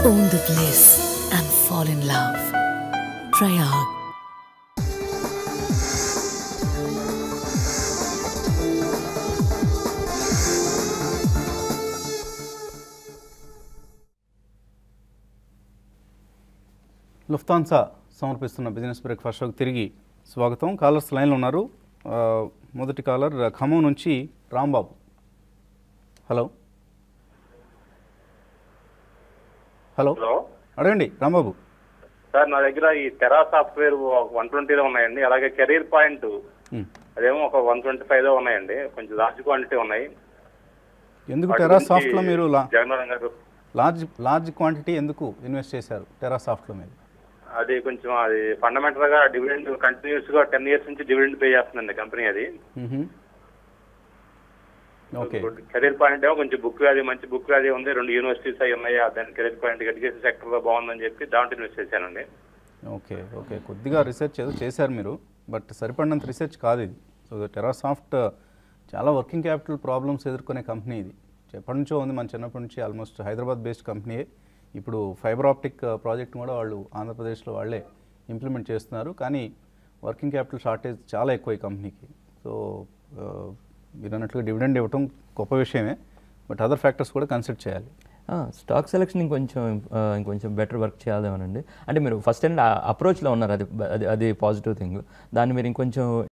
Own the bliss and fall in love. Prayag. Lufthansa సమర్పిస్తున్న business breakfast షోకి తిరిగి స్వాగతం కాలర్స్ లైన్లో ఉన్నారు ఆ, మొదటి కాలర్ ఖమ్మం నుంచి రాంబాబు హలో హలో హలో అడగండి రాంబాబు సార్ నా దగ్గర ఈ తెరా సాఫ్ట్వేర్ వన్ ట్వంటీలో ఉన్నాయండి అలాగే కెరీర్ పాయింట్ ఉమ్. అదేమో ఒక వన్ ట్వంటీ ఫైవ్ లో ఉన్నాయండి కొంచెం లార్జ్ క్వాంటిటీ ఉన్నాయి ఎందుకు వాటి టెరా గురించి సాఫ్ట్లో మీరు లా- జగన్ గారు లార్జ్ లార్జ్ క్వాంటిటీ ఎందుకు ఇన్వెస్ట్ చేశారు టెరా సాఫ్ట్లో మీరు అది కొంచెం అది ఫండమెంటల్ గా డివిడెండ్ కంటిన్యూస్ గా టెన్ ఇయర్స్ నుంచి డివిడెండ్ పే చేస్తుందండి కంపెనీ అది మ్మ్హ. ఓకే కెరీర్ పాయింట్ ఏమో కొంచెం బుక్ వ్యాధి మంచి బుక్ వ్యాధి ఉంది రెండు యూనివర్సిటీస్ అయి ఉన్నాయి దాని కెరీర్ పాయింట్ ఎడ్యుకేషన్ సెక్టర్ లో బాగుందని చెప్పి దాంట్లో ఇన్వెస్ట్ చేశానండి ఓకే ఓకే కొద్దిగా రీసెర్చ్ ఏదో చేశారు మీరు బట్ సరిపడినంత రీసెర్చ్ కాదు ఇది సో టెరాసాఫ్ట్ చాలా వర్కింగ్ క్యాపిటల్ ప్రాబ్లమ్స్ ఎదుర్కొనే కంపెనీ ఇది ఎప్పటి నుంచో ఉంది మన చిన్నప్పటి నుంచి ఆల్మోస్ట్ హైదరాబాద్ బేస్డ్ కంపెనీయే ఇప్పుడు ఫైబర్ ఆప్టిక్ ప్రాజెక్ట్ కూడా వాళ్ళు ఆంధ్రప్రదేశ్లో వాళ్ళే ఇంప్లిమెంట్ చేస్తున్నారు కానీ వర్కింగ్ క్యాపిటల్ షార్టేజ్ చాలా ఎక్కువ ఈ కంపెనీకి సో ఆ, మీరు అన్నట్లుగా డివిడెండ్ ఇవ్వటం గొప్ప విషయమే బట్ అదర్ ఫ్యాక్టర్స్ కూడా కన్సిడర్ చేయాలి స్టాక్ సెలెక్షన్ ఇంకొంచెం ఆ, ఇంకొంచెం బెటర్ వర్క్ చేయాలేమోనండి అంటే మీరు ఫస్ట్ అండ్ అప్రోచ్లో ఉన్నారు అది అది అది పాజిటివ్ థింగ్ దాన్ని మీరు ఇంకొంచెం